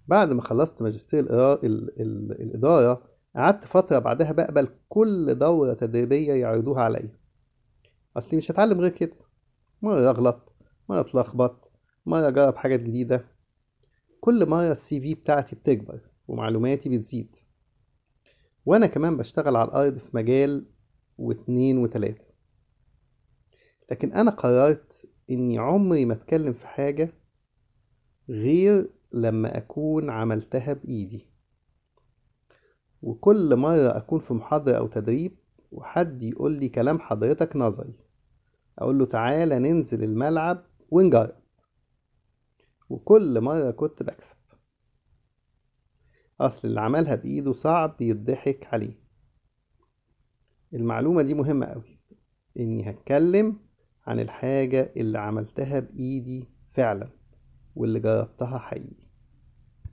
بعد ما خلصت ماجستير الإرا- ال- ال- الإدارة قعدت فترة بعدها بقبل كل دورة تدريبية يعرضوها عليا أصلي مش هتعلم غير كده مرة أغلط مرة أتلخبط مرة أجرب حاجات جديدة كل مرة السي في بتاعتي بتكبر ومعلوماتي بتزيد وأنا كمان بشتغل على الأرض في مجال واتنين وتلاتة لكن أنا قررت إني عمري ما أتكلم في حاجة غير لما أكون عملتها بإيدي وكل مرة أكون في محاضرة أو تدريب وحد يقول لي كلام حضرتك نظري أقول له تعالى ننزل الملعب ونجرب وكل مرة كنت بكسب أصل اللي عملها بإيده صعب يضحك عليه المعلومة دي مهمة أوي إني هتكلم عن الحاجة اللي عملتها بإيدي فعلا واللي جربتها حقيقي